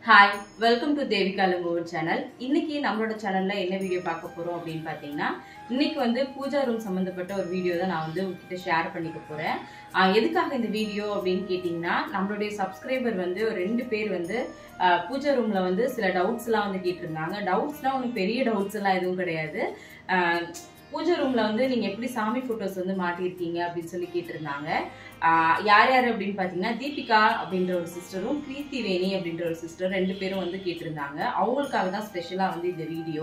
hi welcome to Devika லங்கோவர் channel இன்னைக்கு நம்மளோட சேனல்ல என்ன வீடியோ பார்க்க போறோம் அப்படின்னு பார்த்தீங்கன்னா இன்னைக்கு வந்து பூஜா ரூம் சம்மந்தப்பட்ட ஒரு வீடியோ தான் நான் வந்து உங்ககிட்ட ஷேர் பண்ணிக்க போறேன் ஆஹ் எதுக்காக இந்த வீடியோ அப்படின்னு கேட்டிங்கன்னா நம்மளுடைய சப்ஸ்கிரைபர் வந்து ஒரு ரெண்டு பேர் வந்து ஆஹ் பூஜா ரூம்ல வந்து சில டவுட்ஸ் எல்லாம் வந்து கேட்டிருந்தாங்க டவுட்ஸ்லாம் ஒன்றும் பெரிய டவுட்ஸ் எல்லாம் எதுவும் கிடையாது ஆஹ் பூஜை ரூம்ல வந்து நீங்க எப்படி சாமி போட்டோஸ் வந்து மாட்டியிருக்கீங்க அப்படின்னு சொல்லி கேட்டிருந்தாங்க ஆஹ் யார் யார் அப்படின்னு பார்த்தீங்கன்னா தீபிகா அப்படின்ற ஒரு சிஸ்டரும் பிரீத்தி வேணி அப்படின்ற ஒரு சிஸ்டர் ரெண்டு பேரும் வந்து கேட்டிருந்தாங்க அவங்களுக்காக தான் ஸ்பெஷலாக வந்து இந்த வீடியோ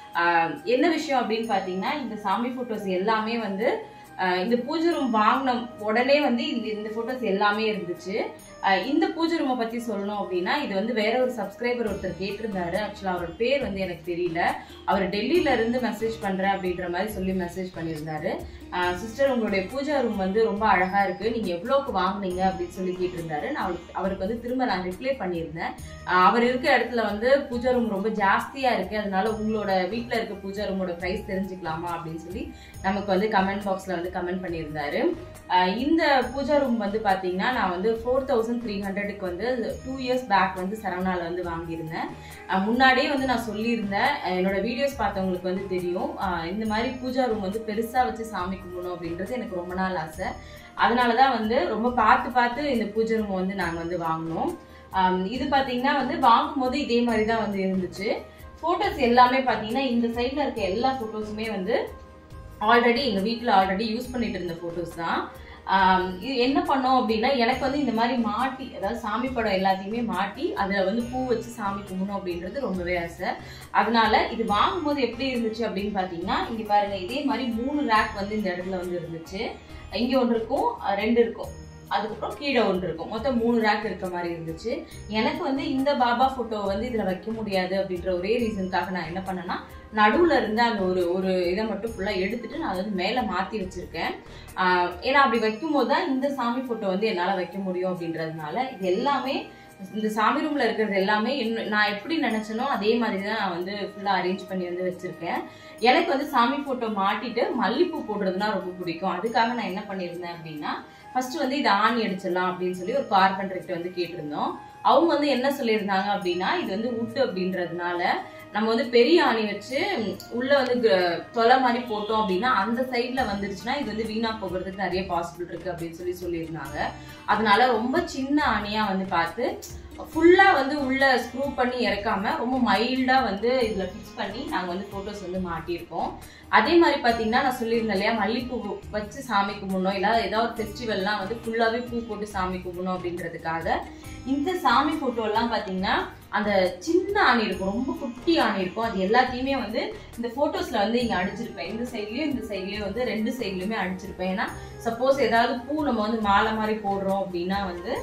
என்ன விஷயம் அப்படின்னு பார்த்தீங்கன்னா இந்த சாமி ஃபோட்டோஸ் எல்லாமே வந்து ஆஹ் இந்த பூஜை ரூம் வாங்கின உடனே வந்து இந்த இந்த ஃபோட்டோஸ் எல்லாமே இருந்துச்சு ஆஹ் இந்த பூஜை ரூமை பற்றி சொல்லணும் அப்படின்னா இது வந்து வேற ஒரு சப்ஸ்கிரைபர் ஒருத்தர் கேட்டிருந்தாரு ஆக்சுவலாக அவரோட பேர் வந்து எனக்கு தெரியல அவர் டெல்லியில இருந்து மெசேஜ் பண்றேன் அப்படின்ற மாதிரி சொல்லி மெசேஜ் பண்ணியிருந்தாரு சிஸ்டர் உங்களுடைய பூஜா ரூம் வந்து ரொம்ப அழகா இருக்கு நீங்க எவ்வளோக்கு வாங்குனீங்க அப்படின்னு சொல்லி கேட்டிருந்தாரு நான் அவருக்கு அவருக்கு வந்து திரும்ப நான் ரிப்ளை பண்ணியிருந்தேன் ஆஹ் அவர் இருக்க இடத்துல வந்து பூஜா ரூம் ரொம்ப ஜாஸ்தியா இருக்கு அதனால உங்களோட வீட்ல இருக்க பூஜா ரூமோட ப்ரைஸ் தெரிஞ்சுக்கலாமா அப்படின்னு சொல்லி நமக்கு வந்து கமெண்ட் பாக்ஸ்ல வந்து கமெண்ட் பண்ணியிருந்தாரு ஆஹ் இந்த பூஜா ரூம் வந்து பாத்தீங்கன்னா நான் வந்து ஃபோர் தௌசண்ட் த்ரீ ஹண்ட்ரடுக்கு வந்து டூ இயர்ஸ் பேக் வந்து சரவணால வந்து வாங்கியிருந்தேன் ஆஹ் முன்னாடியே வந்து நான் சொல்லியிருந்தேன் ஆஹ் என்னோட வீடியோஸ் பார்த்தவங்களுக்கு வந்து தெரியும் ஆஹ் இந்த மாதிரி பூஜா ரூம் வந்து பெருசா வச்சு சாமி கும்பிடணும் அப்படின்றது எனக்கு ரொம்ப நாள் ஆசை அதனால தான் வந்து ரொம்ப பார்த்து பார்த்து இந்த பூஜை ரூம் வந்து நாங்கள் வந்து வாங்கினோம் ஆம், இது பார்த்தீங்கன்னா வந்து வாங்கும்போது இதே மாதிரி தான் வந்து இருந்துச்சு ஃபோட்டோஸ் எல்லாமே பார்த்தீங்கன்னா இந்த சைடில் இருக்க எல்லா ஃபோட்டோஸுமே வந்து ஆல்ரெடி எங்கள் வீட்டில் ஆல்ரெடி யூஸ் பண்ணிட்டு இருந்த ஃபோட்டோஸ் தான் ஆம், இது என்ன பண்ணோம் அப்படின்னா எனக்கு வந்து இந்த மாதிரி மாட்டி அதாவது சாமி படம் எல்லாத்தையுமே மாட்டி அதில் வந்து பூ வச்சு சாமி கும்பிடணும் அப்படின்றது ரொம்பவே ஆசை அதனால இது வாங்கும்போது எப்படி இருந்துச்சு அப்படின்னு பார்த்தீங்கன்னா இங்கே பாருங்க இதே மாதிரி மூணு ரேக் வந்து இந்த இடத்துல வந்து இருந்துச்சு இங்கே ஒன்று இருக்கும் அஹ் ரெண்டு இருக்கும் அதுக்கப்புறம் கீழே ஒன்று இருக்கும் மொத்தம் மூணு ரேக் இருக்க மாதிரி இருந்துச்சு எனக்கு வந்து இந்த பாபா ஃபோட்டோ வந்து இதில் வைக்க முடியாது அப்படின்ற ஒரே ரீசனுக்காக நான் என்ன பண்ணேன்னா நடுவில் இருந்து அந்த ஒரு ஒரு இதை மட்டும் ஃபுல்லாக எடுத்துட்டு நான் வந்து மேலே மாற்றி வச்சுருக்கேன் ஏன்னா அப்படி வைக்கும்போது தான் இந்த சாமி ஃபோட்டோ வந்து என்னால் வைக்க முடியும் அப்படின்றதுனால இது எல்லாமே இந்த சாமி ரூம்ல இருக்கிறது எல்லாமே என்ன நான் எப்படி நினைச்சனோ அதே மாதிரி தான் நான் வந்து ஃபுல்லா அரேஞ்ச் பண்ணி வந்து வச்சிருக்கேன் எனக்கு வந்து சாமி போட்டோ மாட்டிட்டு மல்லிப்பூ போடுறதுனா ரொம்ப பிடிக்கும் அதுக்காக நான் என்ன பண்ணியிருந்தேன் அப்படின்னா ஃபர்ஸ்ட் வந்து இதை ஆணி அடிச்சிடலாம் அப்படின்னு சொல்லி ஒரு கார்பெண்டர்கிட்ட வந்து கேட்டிருந்தோம் அவங்க வந்து என்ன சொல்லியிருந்தாங்க அப்படின்னா இது வந்து உட்டு அப்படின்றதுனால நம்ம வந்து பெரிய ஆணி வச்சு ம், உள்ள வந்து க- தொலை மாதிரி போட்டோம் அப்படின்னா அந்த சைட்ல வந்துருச்சுன்னா இது வந்து வீணா போகிறதுக்கு நிறைய பாசிபிள் இருக்கு அப்படின்னு சொல்லி சொல்லியிருந்தாங்க அதனால ரொம்ப சின்ன ஆணியா வந்து பார்த்து ஃபுல்லா வந்து உள்ள ஸ்க்ரூ பண்ணி இறக்காம ரொம்ப மைல்டா வந்து இதுல ஃபிக்ஸ் பண்ணி நாங்க வந்து போட்டோஸ் வந்து மாட்டியிருக்கோம் அதே மாதிரி பாத்தீங்கன்னா நான் சொல்லியிருந்தேன் இல்லையா மல்லிப்பூ வச்சு சாமி கும்பிடணும் இல்ல ஏதாவது ஒரு ஃபெஸ்டிவல்லாம் வந்து ஃபுல்லாவே பூ போட்டு சாமி கும்பிடணும் அப்படின்றதுக்காக இந்த சாமி போட்டோ எல்லாம் பாத்தீங்கன்னா அந்த சின்ன ஆணி இருக்கும் ரொம்ப குட்டி ஆணி இருக்கும் அது எல்லாத்தையுமே வந்து இந்த போட்டோஸ்ல வந்து இங்க அடிச்சிருப்பேன் இந்த சைட்லயும் இந்த சைட்லயும் வந்து ரெண்டு சைட்லயுமே அடிச்சிருப்பேன் ஏன்னா சப்போஸ் ஏதாவது பூ நம்ம வந்து மாலை மாதிரி போடுறோம் அப்படின்னா வந்து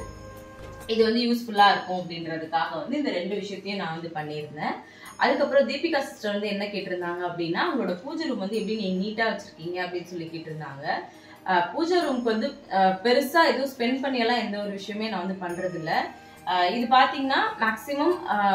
இது வந்து யூஸ்ஃபுல்லா இருக்கும் அப்படின்றதுக்காக வந்து இந்த ரெண்டு விஷயத்தையும் நான் வந்து பண்ணியிருந்தேன் அதுக்கப்புறம் தீபிகா சிஸ்டர் வந்து என்ன கேட்டிருந்தாங்க அப்படின்னா உங்களோட பூஜை ரூம் வந்து எப்படி நீங்க நீட்டா வச்சிருக்கீங்க அப்படின்னு சொல்லி கேட்டிருந்தாங்க அஹ் பூஜை ரூம்க்கு வந்து அஹ் பெருசா எதுவும் ஸ்பெண்ட் பண்ணியெல்லாம் எந்த ஒரு விஷயமே நான் வந்து பண்றது இல்ல அஹ் இது பாத்தீங்கன்னா மேக்சிமம்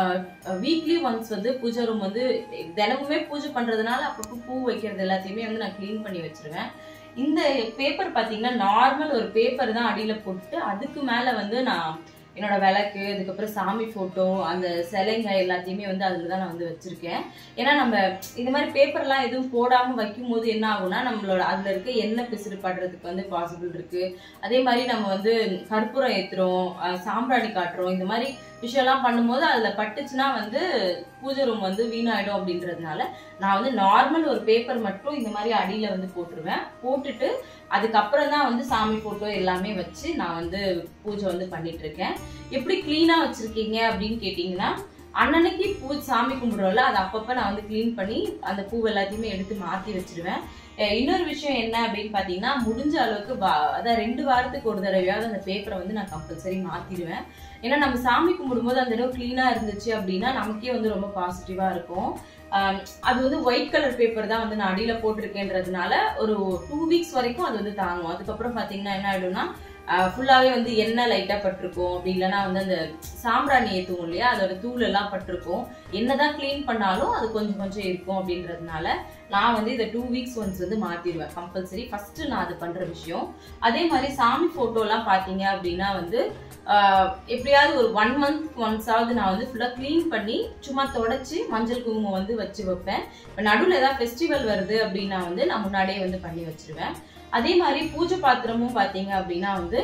வீக்லி ஒன்ஸ் வந்து பூஜை ரூம் வந்து தினமுமே பூஜை பண்றதுனால அப்பப்போ பூ வைக்கிறது எல்லாத்தையுமே வந்து நான் க்ளீன் பண்ணி வச்சிருவேன் இந்த பேப்பர் பாத்தீங்கன்னா நார்மல் ஒரு பேப்பர் தான் அடியில போட்டு அதுக்கு மேல வந்து நான் என்னோட விளக்கு அதுக்கப்புறம் சாமி போட்டோ அந்த சிலைங்க எல்லாத்தையுமே வந்து அதில் தான் நான் வந்து வச்சிருக்கேன் ஏன்னா நம்ம இந்த மாதிரி பேப்பர்லாம் எதுவும் போடாம வைக்கும் போது என்ன ஆகும்னா நம்மளோட அதுல இருக்க எண்ணெய் பிசுறு படுறதுக்கு வந்து பாசிபிள் இருக்கு அதே மாதிரி நம்ம வந்து கற்பூரம் ஏத்துறோம் அஹ் சாம்பிராணி காட்டுறோம் இந்த மாதிரி விஷயம்லாம் பண்ணும்போது அதுல பட்டுச்சுன்னா வந்து பூஜை ரூம் வந்து வீணாயிடும் அப்படின்றதுனால நான் வந்து நார்மல் ஒரு பேப்பர் மட்டும் இந்த மாதிரி அடியில வந்து போட்டுருவேன் போட்டுட்டு அதுக்கப்புறம் தான் வந்து சாமி போட்டோ எல்லாமே வச்சு நான் வந்து பூஜை வந்து பண்ணிட்டு இருக்கேன் எப்படி கிளீனா வச்சிருக்கீங்க அப்படின்னு கேட்டிங்கன்னா அன்னன்னைக்கு பூ சாமி கும்பிடுறோம்ல அது அப்பப்ப நான் வந்து க்ளீன் பண்ணி அந்த பூ எல்லாத்தையுமே எடுத்து மாத்தி வச்சிருவேன் அஹ் இன்னொரு விஷயம் என்ன அப்படின்னு பாத்தீங்கன்னா முடிஞ்ச அளவுக்கு வா- அதான் ரெண்டு வாரத்துக்கு ஒரு தடவையாவது அந்த பேப்பரை வந்து நான் கம்பல்சரி மாத்திடுவேன் ஏன்னா நம்ம சாமி கும்பிடும்போது அந்த இடம் கிளீனா இருந்துச்சு அப்படின்னா நமக்கே வந்து ரொம்ப பாசிட்டிவா இருக்கும் ஆம், அது வந்து ஒயிட் கலர் பேப்பர் தான் வந்து நான் அடியில போட்டிருக்கேன்றதுனால ஒரு டூ வீக்ஸ் வரைக்கும் அது வந்து தாங்கும் அதுக்கப்புறம் பாத்தீங்கன்னா என்ன ஆயிடும்னா ஃபுல்லாவே வந்து எண்ணெய் லைட்டா பட்டிருக்கும் அப்படி இல்லைன்னா வந்து அந்த சாம்பிராணி ஏத்துவோம் இல்லையா அதோட தூள் எல்லாம் பட்டிருக்கும் என்னதான் க்ளீன் பண்ணாலும் அது கொஞ்சம் கொஞ்சம் இருக்கும் அப்படின்றதுனால நான் வந்து இதை டூ வீக்ஸ் ஒன்ஸ் வந்து மாத்திடுவேன் கம்பல்சரி ஃபர்ஸ்ட் நான் அது பண்ற விஷயம் அதே மாதிரி சாமி போட்டோ எல்லாம் பாத்தீங்க அப்படின்னா வந்து ஆஹ், எப்படியாவது ஒரு ஒன் மந்த் ஒன்ஸாவது நான் வந்து ஃபுல்லா க்ளீன் பண்ணி சும்மா தொடச்சி மஞ்சள் குங்குமம் வந்து வச்சு வைப்பேன் இப்போ நடுவில் ஏதாவது ஃபெஸ்டிவல் வருது அப்படின்னா வந்து நான் முன்னாடியே வந்து பண்ணி வச்சிருவேன் அதே மாதிரி பூஜை பாத்திரமும் பாத்தீங்க அப்படின்னா வந்து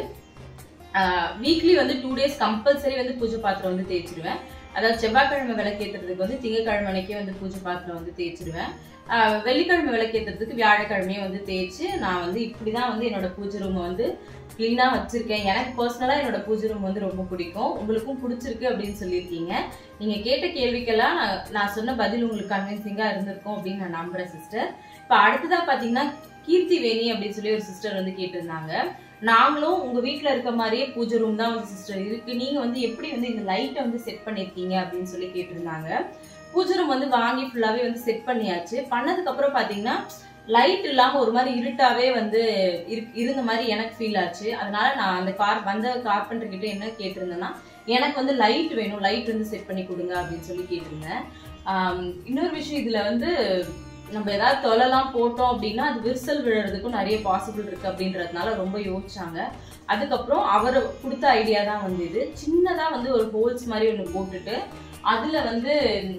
வீக்லி வந்து டூ டேஸ் கம்பல்சரி வந்து பூஜை பாத்திரம் வந்து தேய்ச்சிடுவேன் அதாவது செவ்வாய்க்கிழமை விளக்கேத்துறதுக்கு வந்து திங்கக்கிழமை அன்னைக்கே வந்து பூஜை பாத்திரம் வந்து தேய்ச்சிடுவேன் ஆஹ் வெள்ளிக்கிழமை விளக்கேத்துறதுக்கு வியாழக்கிழமையே வந்து தேய்ச்சி நான் வந்து இப்படிதான் வந்து என்னோட பூஜை ரூமை வந்து க்ளீனா வச்சிருக்கேன் எனக்கு பர்சனலா என்னோட பூஜை ரூம் வந்து ரொம்ப பிடிக்கும் உங்களுக்கும் பிடிச்சிருக்கு அப்படின்னு சொல்லியிருக்கீங்க நீங்க கேட்ட கேள்விக்கெல்லாம் நான் நான் சொன்ன பதில் உங்களுக்கு கன்வின்சிங்கா இருந்திருக்கும் அப்படின்னு நான் நம்புறேன் சிஸ்டர் இப்ப அடுத்ததா பாத்தீங்கன்னா கீர்த்தி வேணி அப்படின்னு சொல்லி ஒரு சிஸ்டர் வந்து கேட்டிருந்தாங்க நாங்களும் உங்க வீட்ல இருக்க மாதிரியே பூஜை ரூம் தான் வந்து சிஸ்டர் இருக்கு நீங்க வந்து எப்படி வந்து இந்த லைட்டை வந்து செட் பண்ணிருக்கீங்க அப்படின்னு சொல்லி கேட்டிருந்தாங்க பூஜை ரூம் வந்து வாங்கி ஃபுல்லாவே வந்து செட் பண்ணியாச்சு பண்ணதுக்கு அப்புறம் பாத்தீங்கன்னா லைட் இல்லாம ஒரு மாதிரி இருட்டாவே வந்து இரு- இருந்த மாதிரி எனக்கு ஃபீல் ஆச்சு அதனால நான் அந்த கார் வந்த கார்பெண்டர் கிட்ட என்ன கேட்டிருந்தேன்னா எனக்கு வந்து லைட் வேணும் லைட் வந்து செட் பண்ணி கொடுங்க அப்படின்னு சொல்லி கேட்டிருந்தேன் ஆம், இன்னொரு விஷயம் இதுல வந்து நம்ம ஏதாவது தொலைலாம் போட்டோம் அப்படின்னா அது விரிசல் விழுறதுக்கும் நிறைய பாசிபிள் இருக்கு அப்படின்றதுனால ரொம்ப யோசிச்சாங்க அதுக்கப்புறம் அவர் கொடுத்த ஐடியா தான் வந்து இது சின்னதா வந்து ஒரு ஹோல்ஸ் மாதிரி ஒன்று போட்டுட்டு அதுல வந்து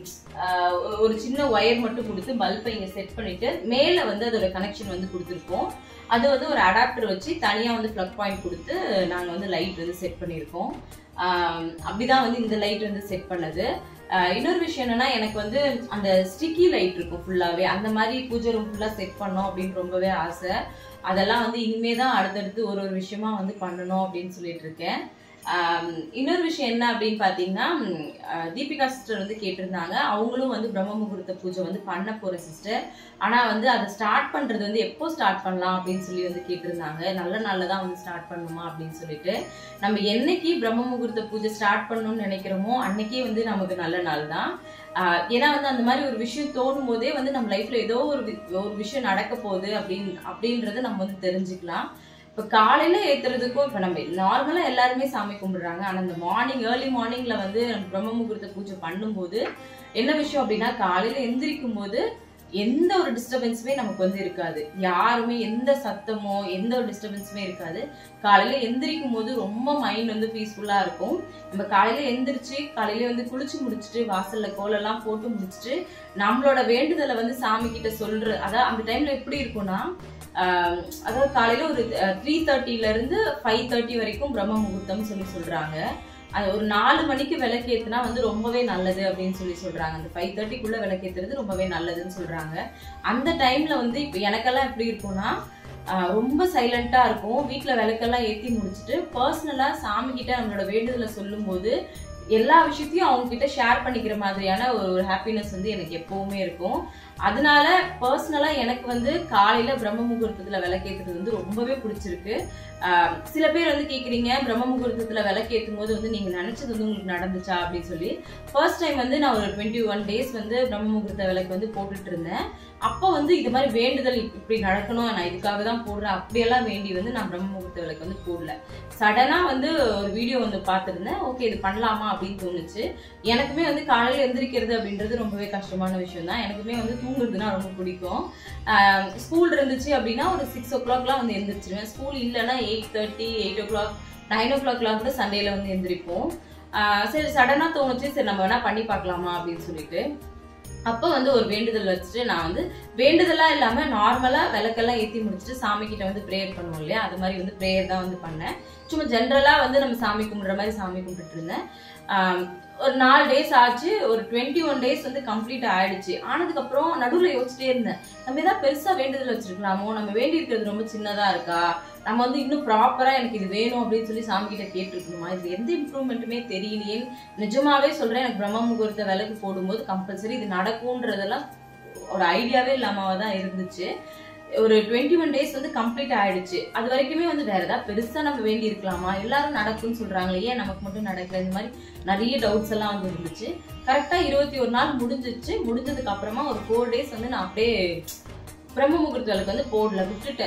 ஆஹ், ஒரு சின்ன ஒயர் மட்டும் கொடுத்து பல்பை இங்க செட் பண்ணிட்டு மேல வந்து அதோட கனெக்ஷன் வந்து கொடுத்துருக்கோம் அது வந்து ஒரு அடாப்டர் வச்சு தனியா வந்து ப்ளக் பாயிண்ட் கொடுத்து நாங்க வந்து லைட் வந்து செட் பண்ணியிருக்கோம் ஆஹ், அப்படிதான் வந்து இந்த லைட் வந்து செட் பண்ணது ஆஹ், இன்னொரு விஷயம் என்னன்னா எனக்கு வந்து அந்த ஸ்டிக்கி லைட் இருக்கும் ஃபுல்லாவே அந்த மாதிரி பூஜை ரூம் ஃபுல்லா செட் பண்ணோம் அப்படின்னு ரொம்பவே ஆசை அதெல்லாம் வந்து இனிமே தான் அடுத்தடுத்து ஒரு ஒரு விஷயமா வந்து பண்ணணும் அப்படின்னு சொல்லிட்டு இருக்கேன் ஆம், இன்னொரு விஷயம் என்ன அப்படின்னு பார்த்தீங்கன்னா ம், அஹ், தீபிகா சிஸ்டர் வந்து கேட்டிருந்தாங்க அவங்களும் வந்து பிரம்ம முகூர்த்த பூஜை வந்து பண்ண போற சிஸ்டர் ஆனா வந்து அதை ஸ்டார்ட் பண்றது வந்து எப்போ ஸ்டார்ட் பண்ணலாம் அப்படின்னு சொல்லி வந்து கேட்டிருந்தாங்க நல்ல நாள்ல தான் வந்து ஸ்டார்ட் பண்ணணுமா அப்படின்னு சொல்லிட்டு நம்ம என்னைக்கு பிரம்ம முகூர்த்த பூஜை ஸ்டார்ட் பண்ணணும்னு நினைக்கிறோமோ அன்னைக்கே வந்து நமக்கு நல்ல நாள் தான் ஆஹ் ஏன்னா வந்து அந்த மாதிரி ஒரு விஷயம் தோணும் போதே வந்து நம்ம லைஃப்ல ஏதோ ஒரு வி- ஒரு விஷயம் நடக்க போகுது அப்படின்னு அப்படின்றத நம்ம வந்து தெரிஞ்சுக்கலாம் இப்ப காலையில ஏத்துறதுக்கும் இப்ப நம்ம நார்மலா எல்லாருமே சாமி கும்பிடுறாங்க ஆனா இந்த மார்னிங் ஏர்லி மார்னிங்ல வந்து நம்ம பிரம்ம முகூர்த்த பூஜை பண்ணும்போது என்ன விஷயம் அப்படின்னா காலையில எந்திரிக்கும் போது எந்த ஒரு டிஸ்டர்பன்ஸுமே நமக்கு வந்து இருக்காது யாருமே எந்த சத்தமோ எந்த ஒரு டிஸ்டர்பன்ஸுமே இருக்காது காலையில எந்திரிக்கும் போது ரொம்ப மைண்ட் வந்து பீஸ்ஃபுல்லா இருக்கும் நம்ம காலையில எந்திரிச்சு காலையில வந்து குளிச்சு முடிச்சுட்டு வாசல்ல கோலெல்லாம் போட்டு முடிச்சுட்டு நம்மளோட வேண்டுதலை வந்து சாமி கிட்ட சொல்ற அதாவது அந்த டைம்ல எப்படி இருக்கும்னா ஆஹ் அதாவது காலையில ஒரு த்ரீ தேர்ட்டில இருந்து ஃபைவ் தேர்ட்டி வரைக்கும் பிரம்ம முகூர்த்தம் சொல்லி சொல்றாங்க அது ஒரு நாலு மணிக்கு விளக்கேத்துனா வந்து ரொம்பவே நல்லது அப்படின்னு சொல்லி சொல்றாங்க அந்த ஃபைவ் தேர்ட்டிக்குள்ள விளக்கேத்துறது ரொம்பவே நல்லதுன்னு சொல்றாங்க அந்த டைம்ல வந்து இப்போ எனக்கெல்லாம் எப்படி இருக்கும்னா ஆஹ் ரொம்ப சைலண்டா இருக்கும் வீட்ல விளக்கெல்லாம் ஏத்தி முடிச்சுட்டு பர்சனலா சாமி கிட்ட நம்மளோட வேண்டுதலை சொல்லும்போது எல்லா விஷயத்தையும் அவங்க கிட்ட ஷேர் பண்ணிக்கிற மாதிரியான ஒரு ஹாப்பினஸ் வந்து எனக்கு எப்பவுமே இருக்கும் அதனால பர்சனலா எனக்கு வந்து காலையில பிரம்ம முகூர்த்தத்துல விளக்கேத்துறது வந்து ரொம்பவே பிடிச்சிருக்கு ஆஹ் சில பேர் வந்து கேக்குறீங்க பிரம்ம முகூர்த்தத்துல விளக்கேத்தும் போது வந்து நீங்க நினைச்சது வந்து உங்களுக்கு நடந்துச்சா அப்படின்னு சொல்லி ஃபர்ஸ்ட் டைம் வந்து நான் ஒரு டுவெண்ட்டி ஒன் டேஸ் வந்து பிரம்ம முகூர்த்த விளக்கு வந்து போட்டுட்டு இருந்தேன் அப்போ வந்து இது மாதிரி வேண்டுதல் இப்~ இப்படி நடக்கணும் நான் இதுக்காக தான் போடுறேன் அப்படியெல்லாம் வேண்டி வந்து நான் பிரம்ம முகூர்த்த விளக்கு வந்து போடல சடனா வந்து ஒரு வீடியோ வந்து பார்த்துருந்தேன் ஓகே இது பண்ணலாமா அப்படின்னு தோணுச்சு எனக்குமே வந்து காலையில எந்திரிக்கிறது அப்படின்றது ரொம்பவே கஷ்டமான விஷயம் தான் எனக்குமே வந்து தூங்குறதுனா ரொம்ப பிடிக்கும் ஸ்கூல் இருந்துச்சு அப்படின்னா ஒரு சிக்ஸ் ஓ கிளாக்லாம் வந்து எந்திரிச்சிருவேன் ஸ்கூல் இல்லைன்னா eight thirty eight o'clock nine ஓ கிளாக்லாம் கூட சண்டேல வந்து எந்திரிப்போம் ஆஹ் சரி சடனா தோணுச்சு சரி நம்ம வேணா பண்ணி பார்க்கலாமா அப்படின்னு சொல்லிட்டு அப்போ வந்து ஒரு வேண்டுதல் வச்சுட்டு நான் வந்து வேண்டுதலா இல்லாம நார்மலா விளக்கெல்லாம் ஏத்தி முடிச்சுட்டு சாமி கிட்ட வந்து ப்ரேயர் பண்ணுவோம் இல்லையா அது மாதிரி வந்து ப்ரேயர் தான் வந்து பண்ணேன் சும்மா ஜென்ரலா வந்து நம்ம சாமி கும்பிடுற மாதிரி சாமி கும்பிட்டுட்டு இருந்தேன் ஆம், ஒரு நாலு டேஸ் ஆச்சு ஒரு டுவெண்ட்டி ஒன் டேஸ் வந்து கம்ப்ளீட் ஆயிடுச்சு ஆனதுக்கப்புறம் நடுவில் யோசிச்சிட்டே இருந்தேன் நம்ம ஏதாவது பெருசா வேண்டுதல் வச்சிருக்கலாமோ நம்ம வேண்டி இருக்கிறது ரொம்ப சின்னதா இருக்கா நம்ம வந்து இன்னும் ப்ராப்பரா எனக்கு இது வேணும் அப்படின்னு சொல்லி சாமி கிட்ட கேட்டிருக்கணுமா இது எந்த இம்ப்ரூவ்மெண்ட்டுமே தெரியலையே நிஜமாவே சொல்றேன் எனக்கு பிரம்ம முகூர்த்த விளக்கு போடும்போது கம்பல்சரி இது நடக்கும்ன்றதெல்லாம் ஒரு ஐடியாவே இல்லாம தான் இருந்துச்சு ஒரு டுவெண்ட்டி ஒன் டேஸ் வந்து கம்ப்ளீட் ஆயிடுச்சு அது வரைக்குமே வந்து வேற ஏதாவது பெருசா நம்ம வேண்டி இருக்கலாமா எல்லாரும் நடக்கும்னு சொல்றாங்களே ஏன் நமக்கு மட்டும் நடக்கல இந்த மாதிரி நிறைய டவுட்ஸ் எல்லாம் வந்து இருந்துச்சு கரெக்டா இருபத்தி ஒரு நாள் முடிஞ்சிச்சு முடிஞ்சதுக்கு அப்புறமா ஒரு ஃபோர் டேஸ் வந்து நான் அப்படியே பிரம்ம முகூர்த்த விளக்கு வந்து போடல விட்டுட்டேன்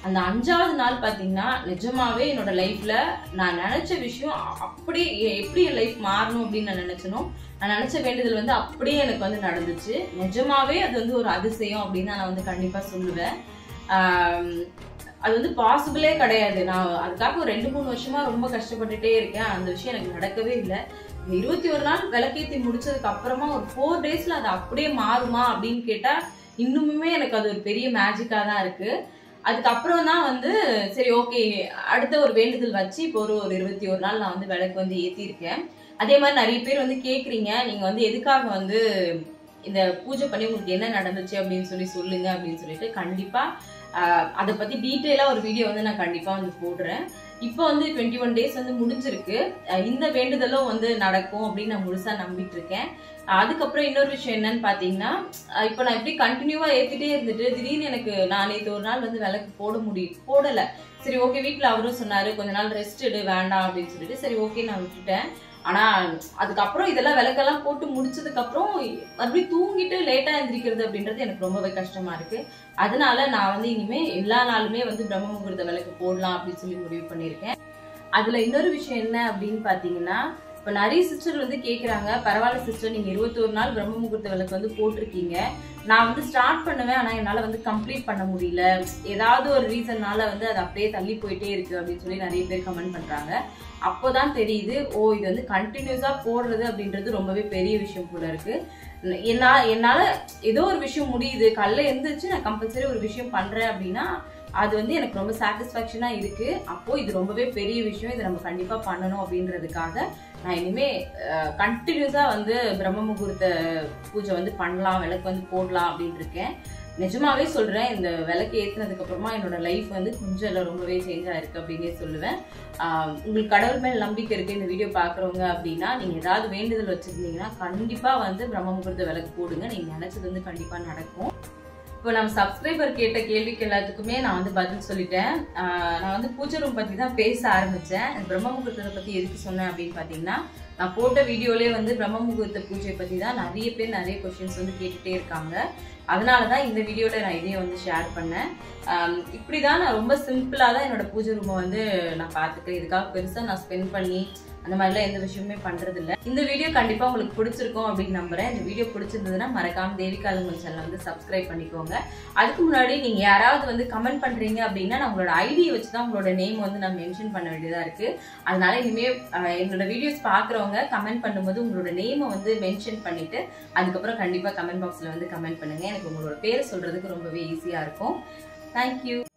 அந்த அஞ்சாவது நாள் பார்த்தீங்கன்னா நிஜமாவே என்னோட லைஃப்ல நான் நினைச்ச விஷயம் அ- அப்படியே எ- எப்படி என் லைஃப் மாறணும் அப்படின்னு நான் நினைச்சனோ நான் நினைச்ச வேண்டுதல் வந்து அப்படியே எனக்கு வந்து நடந்துச்சு நிஜமாவே அது வந்து ஒரு அதிசயம் அப்படின்னு நான் வந்து கண்டிப்பா சொல்லுவேன் ஆம், அது வந்து பாசிபிளே கிடையாது நான் அதுக்காக ஒரு ரெண்டு மூணு வருஷமா ரொம்ப கஷ்டப்பட்டுட்டே இருக்கேன் அந்த விஷயம் எனக்கு நடக்கவே இல்லை இந்த இருபத்தி ஒரு நாள் விளக்கேத்தி முடிச்சதுக்கு அப்புறமா ஒரு ஃபோர் டேஸ்ல அது அப்படியே மாறுமா அப்படின்னு கேட்டா இன்னுமுமே எனக்கு அது ஒரு பெரிய மேஜிக்கா தான் இருக்கு அதுக்கப்புறம் தான் வந்து சரி ஓகே அடுத்த ஒரு வேண்டுதல் வச்சு இப்போ ஒரு ஒரு இருபத்தி ஒரு நாள் நான் வந்து விளக்கு வந்து ஏத்திருக்கேன் அதே மாதிரி நிறைய பேர் வந்து கேக்குறீங்க நீங்க வந்து எதுக்காக வந்து இந்த பூஜை பண்ணி உங்களுக்கு என்ன நடந்துச்சு அப்படின்னு சொல்லி சொல்லுங்க அப்படின்னு சொல்லிட்டு கண்டிப்பா ஆஹ், அதை பத்தி டீட்டெயிலா ஒரு வீடியோ வந்து நான் கண்டிப்பா வந்து போடுறேன் இப்போ வந்து டுவெண்ட்டி ஒன் டேஸ் வந்து முடிஞ்சிருக்கு அஹ் இந்த வேண்டுதலும் வந்து நடக்கும் அப்படின்னு நான் முழுசா நம்பிட்டு இருக்கேன் அஹ் அதுக்கப்புறம் இன்னொரு விஷயம் என்னன்னு பாத்தீங்கன்னா அஹ் இப்போ நான் இப்படி கண்டினியூவா ஏத்திட்டே இருந்துட்டு திடீர்னு எனக்கு நான் நேற்று ஒரு நாள் வந்து விளக்கு போட முடியும் போடல சரி ஓகே வீட்ல அவரும் சொன்னாரு கொஞ்ச நாள் ரெஸ்ட் எடு வேண்டாம் அப்படின்னு சொல்லிட்டு சரி ஓகே நான் விட்டுட்டேன் ஆனா அதுக்கப்புறம் இதெல்லாம் விளக்கெல்லாம் போட்டு முடிச்சதுக்கு அப்புறம் மறுபடியும் தூங்கிட்டு லேட்டா எந்திரிக்கிறது அப்படின்றது எனக்கு ரொம்பவே கஷ்டமா இருக்கு அதனால நான் வந்து இனிமே எல்லா நாளுமே வந்து பிரம்ம முகூர்த்த விளக்கு போடலாம் அப்படின்னு சொல்லி முடிவு பண்ணியிருக்கேன் அதுல இன்னொரு விஷயம் என்ன அப்படின்னு பாத்தீங்கன்னா இப்ப நிறைய சிஸ்டர் வந்து கேக்குறாங்க பரவாயில்ல சிஸ்டர் நீங்க இருபத்தோரு நாள் பிரம்ம முகூர்த்த விளக்கு வந்து போட்டிருக்கீங்க நான் வந்து ஸ்டார்ட் பண்ணுவேன் ஆனா என்னால வந்து கம்ப்ளீட் பண்ண முடியல ஏதாவது ஒரு ரீசன்னால வந்து அது அப்படியே தள்ளி போயிட்டே இருக்கு அப்படின்னு சொல்லி நிறைய பேர் கமெண்ட் பண்றாங்க அப்போதான் தெரியுது ஓ இது வந்து கண்டினியூஸா போடுறது அப்படின்றது ரொம்பவே பெரிய விஷயம் போல இருக்கு என்னால என்னால ஏதோ ஒரு விஷயம் முடியுது காலைல எந்திரிச்சு நான் கம்பல்சரி ஒரு விஷயம் பண்றேன் அப்படின்னா அது வந்து எனக்கு ரொம்ப சாட்டிஸ்ஃபேக்ஷனா இருக்கு அப்போ இது ரொம்பவே பெரிய விஷயம் இதை நம்ம கண்டிப்பா பண்ணணும் அப்படின்றதுக்காக நான் இனிமே கண்டினியூஸா வந்து பிரம்ம முகூர்த்த பூஜை வந்து பண்ணலாம் விளக்கு வந்து போடலாம் அப்படின்னு இருக்கேன் நிஜமாவே சொல்றேன் இந்த விளக்கு ஏத்துனதுக்கு அப்புறமா என்னோட லைஃப் வந்து கொஞ்சம் இல்ல ரொம்பவே சேஞ்ச் ஆயிருக்கு அப்படின்னே சொல்லுவேன் ஆஹ் உங்களுக்கு கடவுள் மேல் நம்பிக்கை இருக்கு இந்த வீடியோ பாக்குறவங்க அப்படின்னா நீங்க ஏதாவது வேண்டுதல் வச்சிருந்தீங்கன்னா கண்டிப்பா வந்து பிரம்ம முகூர்த்த விளக்கு போடுங்க நீங்க நினைச்சது வந்து கண்டிப்பா நடக்கும் இப்போ நம்ம சப்ஸ்கிரைபர் கேட்ட கேள்விக்கு எல்லாத்துக்குமே நான் வந்து பதில் சொல்லிட்டேன் ஆஹ் நான் வந்து பூஜை ரூம் பத்தி தான் பேச ஆரம்பிச்சேன் இந்த பிரம்ம முகூர்த்தத்தை பத்தி எதுக்கு சொன்னேன் அப்படின்னு பாத்தீங்கன்னா நான் போட்ட வீடியோலே வந்து பிரம்ம முகூர்த்த பூஜை பத்தி தான் நிறைய பேர் நிறைய கொஸ்டின்ஸ் வந்து கேட்டுட்டே இருக்காங்க அதனால தான் இந்த வீடியோல நான் இதையும் வந்து ஷேர் பண்ணேன் ஆம், இப்படிதான் நான் ரொம்ப சிம்பிளா தான் என்னோட பூஜை ரூமை வந்து நான் பார்த்துக்கிறேன் இதுக்காக பெருசா நான் ஸ்பெண்ட் பண்ணி அந்த மாதிரிலாம் எந்த விஷயமே பண்றது இல்ல இந்த வீடியோ கண்டிப்பா உங்களுக்கு பிடிச்சிருக்கும் அப்படின்னு நம்புறேன் இந்த வீடியோ பிடிச்சிருந்ததுன்னா மறக்காம தேவிகாலங்கள் சேனல் வந்து சப்ஸ்கிரைப் பண்ணிக்கோங்க அதுக்கு முன்னாடி நீங்க யாராவது வந்து கமெண்ட் பண்றீங்க அப்படின்னா நான் உங்களோட ஐடியை வச்சு தான் உங்களோட நேம் வந்து நான் மென்ஷன் பண்ண வேண்டியதா இருக்கு அதனால இனிமே அஹ், என்னோட வீடியோஸ் பாக்குறவங்க கமெண்ட் பண்ணும்போது உங்களோட நேமை வந்து மென்ஷன் பண்ணிட்டு அதுக்கப்புறம் கண்டிப்பா கமெண்ட் பாக்ஸ்ல வந்து கமெண்ட் பண்ணுங்க எனக்கு உங்களோட பேரை சொல்றதுக்கு ரொம்பவே ஈஸியா இருக்கும் தேங்க்யூ